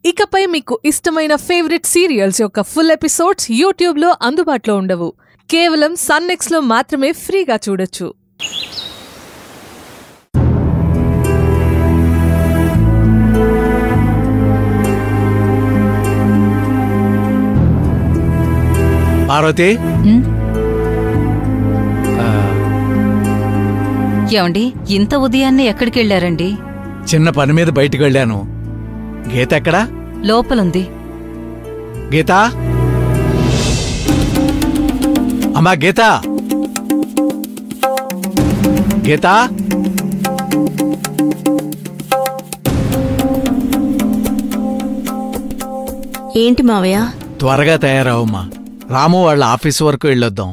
ఇకపై మీకు ఇష్టమైన ఫేవరెట్ సీరియల్స్ యొక్క ఫుల్ ఎపిసోడ్స్ యూట్యూబ్లో అందుబాటులో ఉండవు కేవలం సన్నెక్స్లో మాత్రమే ఫ్రీగా చూడొచ్చు పార్వతి ఆ, ఏమండి ఇంత ఉదయాన్నే ఎక్కడికి వెళ్ళారండి చిన్న పని మీద బయటికి వెళ్ళాను గీత ఎక్కడా లోపలుంది గీత అమ్మా గీత గీత ఏంటి మావయ్య త్వరగా తయారవమ్మా రాము వాళ్ళ ఆఫీస్ వరకు వెళ్ళొద్దాం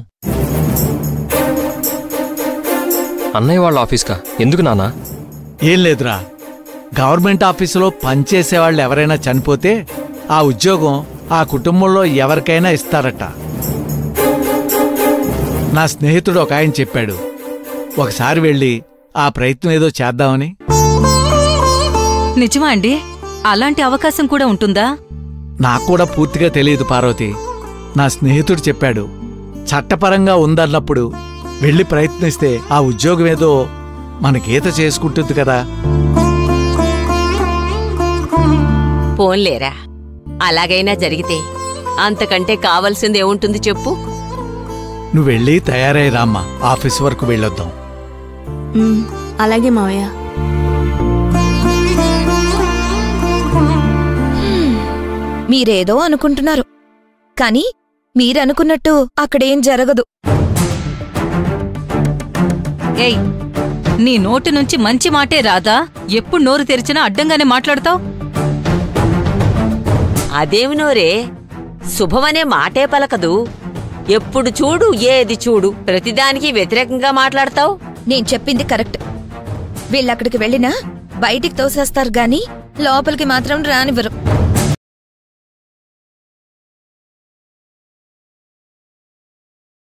అన్నయ్య వాళ్ళ ఆఫీస్కా ఎందుకు నానా ఏం లేదురా గవర్నమెంట్ ఆఫీసులో పనిచేసే వాళ్ళు ఎవరైనా చనిపోతే ఆ ఉద్యోగం ఆ కుటుంబంలో ఎవరికైనా ఇస్తారట నా స్నేహితుడు ఒక ఆయన చెప్పాడు ఒకసారి వెళ్ళి ఆ ప్రయత్నం ఏదో చేద్దామని నిజమా అండి అలాంటి అవకాశం కూడా ఉంటుందా నాకు కూడా పూర్తిగా తెలియదు పార్వతి నా స్నేహితుడు చెప్పాడు చట్టపరంగా ఉందన్నప్పుడు వెళ్ళి ప్రయత్నిస్తే ఆ ఉద్యోగం ఏదో మన గీత చేసుకుంటుంది కదా పోన్లేరా అలాగైనా జరిగితే అంతకంటే కావలసింది ఏముంటుంది చెప్పు నువ్వు వెళ్ళి తయారై రామ్మా ఆఫీస్ వరకు వెళ్ళొద్దాం ఉమ్, అలాగే మావయ్య మీరేదో అనుకుంటున్నారు కానీ మీరనుకున్నట్టు అక్కడేం జరగదు ఏయ్ నీ నోటి నుంచి మంచి మాటే రాదా ఎప్పుడు నోరు తెరిచినా అడ్డంగానే మాట్లాడతావు అదేమి నోరే శుభమనే మాటే పలకదు ఎప్పుడు చూడు ఏది చూడు ప్రతిదానికి వ్యతిరేకంగా మాట్లాడతావు నేను చెప్పింది కరెక్ట్ వీళ్ళక్కడికి వెళ్ళినా బయటికి తోసేస్తారు గాని లోపలికి మాత్రం రానివ్వరు